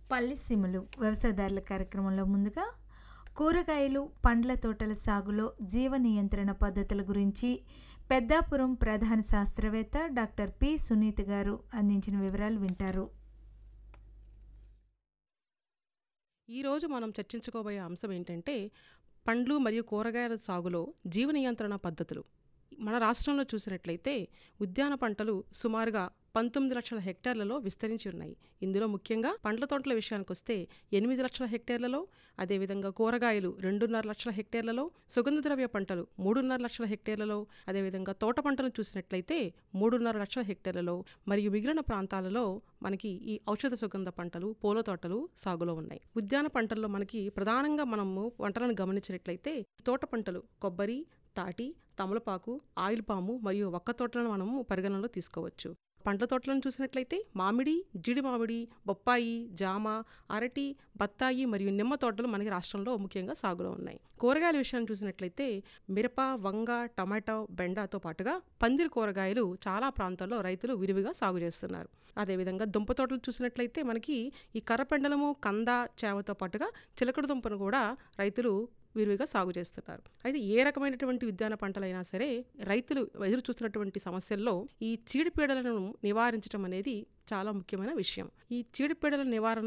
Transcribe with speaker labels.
Speaker 1: పల్లిసీమలు వ్యవసాయదారుల కార్యక్రమంలో ముందుగా కూరగాయలు పండ్ల తోటల సాగులో జీవ నియంత్రణ పద్ధతుల గురించి పెద్దాపురం ప్రధాన శాస్త్రవేత్త డాక్టర్ పి సునీత్ గారు అందించిన వివరాలు వింటారు
Speaker 2: ఈరోజు మనం చర్చించుకోబోయే అంశం ఏంటంటే పండ్లు మరియు కూరగాయల సాగులో జీవ నియంత్రణ పద్ధతులు మన రాష్ట్రంలో చూసినట్లయితే ఉద్యాన పంటలు సుమారుగా పంతొమ్మిది లక్షల హెక్టార్లలో విస్తరించి ఉన్నాయి ఇందులో ముఖ్యంగా పండ్ల తోటల విషయానికి వస్తే ఎనిమిది లక్షల హెక్టార్లలో అదేవిధంగా కూరగాయలు రెండున్నర లక్షల హెక్టార్లలో సుగంధ ద్రవ్య పంటలు మూడున్నర లక్షల హెక్టార్లలో అదేవిధంగా తోట పంటలు చూసినట్లయితే మూడున్నర లక్షల హెక్టార్లలో మరియు మిగిలిన ప్రాంతాలలో మనకి ఈ ఔషధ సుగంధ పంటలు పూల తోటలు సాగులో ఉన్నాయి ఉద్యాన పంటల్లో మనకి ప్రధానంగా మనము పంటలను గమనించినట్లయితే తోట పంటలు కొబ్బరి తాటి తమలపాకు ఆయిల్ పాము మరియు ఒక్క తోటలను మనము పరిగణనలో తీసుకోవచ్చు పండ్ల తోటలను చూసినట్లయితే మామిడి జీడి మామిడి బొప్పాయి జామ అరటి బత్తాయి మరియు నిమ్మ తోటలు మనకి రాష్ట్రంలో ముఖ్యంగా సాగులో ఉన్నాయి కూరగాయల విషయాన్ని చూసినట్లయితే మిరప వంగ టమాటో బెండాతో పాటుగా పందిరి కూరగాయలు చాలా ప్రాంతాల్లో రైతులు విరివిగా సాగు చేస్తున్నారు అదేవిధంగా దుంప తోటలు చూసినట్లయితే మనకి ఈ కర్రపెండలము కంద చేమతో పాటుగా చిలకడ దుంపను కూడా రైతులు విరివిగా సాగు చేస్తున్నారు అయితే ఏ రకమైనటువంటి ఉద్యాన పంటలైనా సరే రైతులు ఎదురు చూస్తున్నటువంటి సమస్యల్లో ఈ చీడపీడలను నివారించడం అనేది చాలా ముఖ్యమైన విషయం ఈ చీడపీడల నివారణ